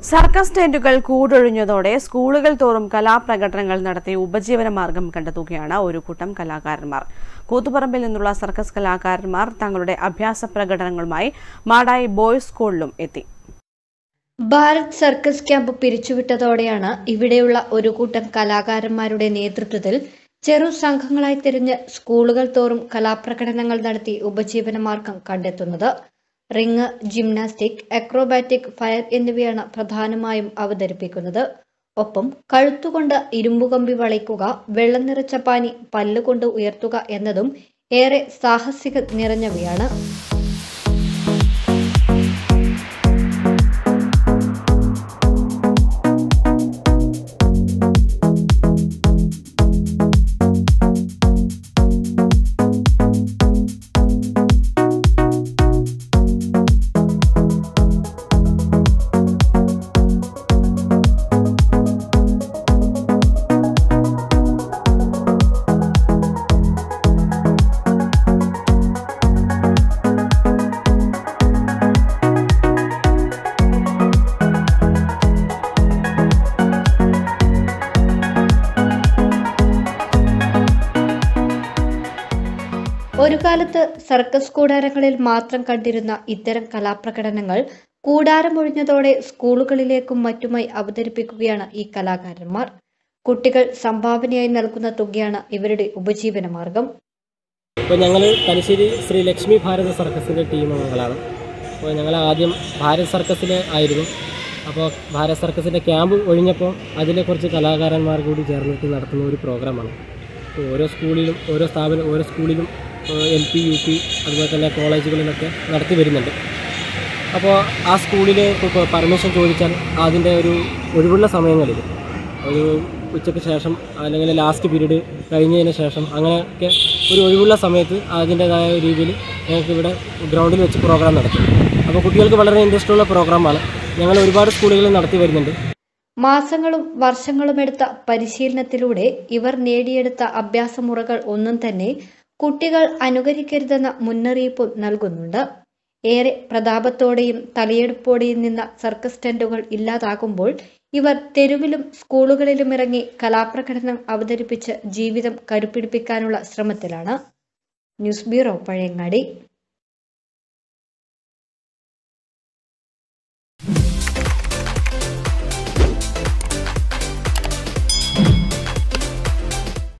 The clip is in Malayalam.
സർക്കസ് ടെന്റുകൾ കൂടൊഴിഞ്ഞതോടെ സ്കൂളുകൾ തോറും കലാപ്രകടനങ്ങൾ നടത്തി ഉപജീവന മാർഗം കണ്ടെത്തുകയാണ് ഒരു കൂട്ടം കലാകാരന്മാർ കൂത്തുപറമ്പിൽ നിന്നുള്ള സർക്കസ് കലാകാരന്മാർ തങ്ങളുടെ അഭ്യാസ പ്രകടനങ്ങളുമായി മാടായി ബോയ്സ് സ്കൂളിലും എത്തി ഭാരത് സർക്കസ് ക്യാമ്പ് പിരിച്ചുവിട്ടതോടെയാണ് ഇവിടെയുള്ള ഒരു കൂട്ടം കലാകാരന്മാരുടെ നേതൃത്വത്തിൽ ചെറു സംഘങ്ങളായി തിരിഞ്ഞ് സ്കൂളുകൾ തോറും കലാപ്രകടനങ്ങൾ നടത്തി ഉപജീവനമാർഗം കണ്ടെത്തുന്നത് റിങ് ജിംനാസ്റ്റിക് അക്രോബാറ്റിക് ഫയർ എന്നിവയാണ് പ്രധാനമായും അവതരിപ്പിക്കുന്നത് ഒപ്പം കഴുത്തുകൊണ്ട് ഇരുമ്പുകമ്പി വളയ്ക്കുക വെള്ളം നിറച്ച പാനി പല്ലുകൊണ്ട് ഉയർത്തുക എന്നതും ഏറെ സാഹസിക നിറഞ്ഞവയാണ് ഒരു കാലത്ത് സർക്കസ് കൂടാരങ്ങളിൽ മാത്രം കണ്ടിരുന്ന ഇത്തരം കലാപ്രകടനങ്ങൾ കൂടാരമൊഴിഞ്ഞതോടെ സ്കൂളുകളിലേക്കും മറ്റുമായി അവതരിപ്പിക്കുകയാണ് ഈ കലാകാരന്മാർ കുട്ടികൾ സംഭാവനയായി നൽകുന്ന തുകയാണ് ഇവരുടെ ഉപജീവന മാർഗം ഇപ്പോൾ ഞങ്ങൾ തലശ്ശേരി ശ്രീ ലക്ഷ്മി ഭാരത സർക്കസിൻ്റെ ടീം അംഗങ്ങളാണ് അപ്പോൾ ഞങ്ങൾ ആദ്യം ഭാരത് സർക്കസിൽ ആയിരുന്നു അപ്പോൾ ഭാരത് സർക്കസിൻ്റെ ക്യാമ്പ് ഒഴിഞ്ഞപ്പോൾ അതിലെ കുറച്ച് കലാകാരന്മാർ കൂടി ചേർന്നിട്ട് നടത്തുന്ന ഒരു പ്രോഗ്രാമാണ് അപ്പോൾ ഓരോ സ്കൂളിലും ഓരോ സ്ഥാപനം ഓരോ സ്കൂളിലും എൽ പി യു പി അതുപോലെ തന്നെ കോളേജുകളിലൊക്കെ നടത്തി വരുന്നുണ്ട് അപ്പോൾ ആ സ്കൂളിൽ ഇപ്പോൾ പെർമിഷൻ ചോദിച്ചാൽ അതിൻ്റെ ഒരു ഒഴിവുള്ള സമയങ്ങളിൽ ഒരു ഉച്ചയ്ക്ക് ശേഷം അല്ലെങ്കിൽ ലാസ്റ്റ് പീരീഡ് കഴിഞ്ഞതിന് ശേഷം അങ്ങനെയൊക്കെ ഒരു ഒഴിവുള്ള സമയത്ത് അതിൻ്റേതായ രീതിയിൽ ഞങ്ങൾക്ക് ഇവിടെ ഗ്രൗണ്ടിൽ വെച്ച് പ്രോഗ്രാം നടത്തും അപ്പോൾ കുട്ടികൾക്ക് വളരെ ഇൻട്രസ്റ്റ് ഉള്ള പ്രോഗ്രാമാണ് ഞങ്ങൾ ഒരുപാട് സ്കൂളുകളിൽ നടത്തി വരുന്നുണ്ട് മാസങ്ങളും വർഷങ്ങളും എടുത്ത പരിശീലനത്തിലൂടെ ഇവർ നേടിയെടുത്ത അഭ്യാസമുറകൾ ഒന്നും തന്നെ കുട്ടികൾ അനുകരിക്കരുതെന്ന മുന്നറിയിപ്പും നൽകുന്നുണ്ട് ഏറെ പ്രതാപത്തോടെയും തലയെടുപ്പോടെയും നിന്ന സർക്കസ് ടെന്റുകൾ ഇല്ലാതാകുമ്പോൾ ഇവർ തെരുവിലും സ്കൂളുകളിലും ഇറങ്ങി കലാപ്രകടനം അവതരിപ്പിച്ച് ജീവിതം കരുപ്പിടിപ്പിക്കാനുള്ള ശ്രമത്തിലാണ് ന്യൂസ് ബ്യൂറോ പഴയങ്ങാടി